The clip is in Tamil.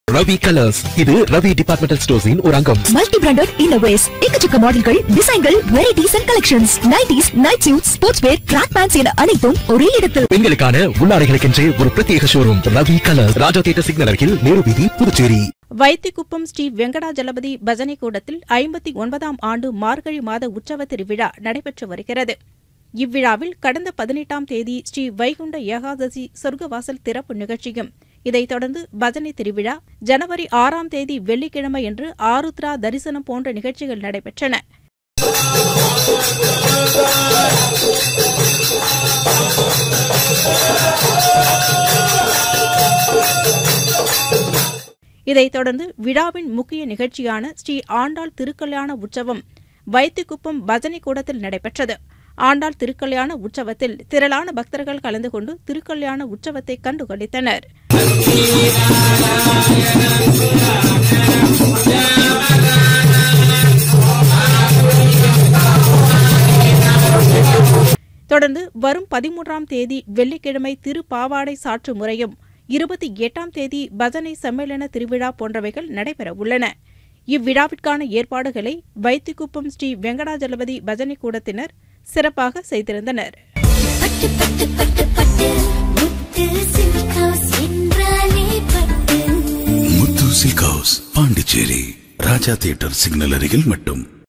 ரவி கலர்ஸ் இது ரவி டிபார்ட்மெண்டல் ஸ்டோர்ஸின் ஒரு அங்கம் மல்டி பிராண்டட் இன்னோவேஸ் எக்கச்சக்க மாடல்கள் டிசைன்கள் varieties and collections nighties night suit sports wear track pants என அனைத்தும் ஒரே இடத்தில் பெண்களுக்கான உள்ளாடைகளுக்கென்றே ஒரு பிரத்யேக showroom Ravi colours Raja theatre signal அருகில் நேரு வீதி புதுச்சேரி வைத்திக்குப்பம் ஸ்ரீ வெங்கடாஜலபதி பஜனை கூடத்தில் ஐம்பத்தி ஒன்பதாம் ஆண்டு மார்கழி மாத உற்சவ திருவிழா நடைபெற்று வருகிறது இவ்விழாவில் கடந்த பதினெட்டாம் தேதி ஸ்ரீ வைகுண்ட ஏகாதசி சொர்க்கவாசல் திறப்பு நிகழ்ச்சியும் இதைத் தொடர்ந்து பஜனை திருவிழா ஜனவரி ஆறாம் தேதி வெள்ளிக்கிழமை என்று ஆருத்ரா தரிசனம் போன்ற நிகழ்ச்சிகள் நடைபெற்றன இதைத் தொடர்ந்து விழாவின் முக்கிய நிகழ்ச்சியான ஸ்ரீ ஆண்டாள் திருக்கல்யாண உற்சவம் வைத்திக்குப்பம் பஜனை கூடத்தில் நடைபெற்றது ஆண்டாள் திருக்கல்யாண உற்சவத்தில் திரளான பக்தர்கள் கலந்து கொண்டு திருக்கல்யாண உற்சவத்தை கண்டுகளித்தனர் தொடர்ந்து வரும் பதிமூன்றாம் தேதி வெள்ளிக்கிழமை திருப்பாவாடை சாற்று முறையும் இருபத்தி எட்டாம் தேதி பஜனை சம்மேளன திருவிழா போன்றவைகள் நடைபெறவுள்ளன இவ்விழாவிற்கான ஏற்பாடுகளை வைத்திக்குப்பம் ஸ்ரீ வெங்கடாஜலபதி பஜனை கூடத்தினர் சிறப்பாக செய்திருந்தனர் பட்டு பட்டு பட்டு பட்டு முத்து சில்க் ஹவுஸ் என்றாலே பட்டு Muthu silk house Pondicherry Raja theatre signal அருகில் மட்டும்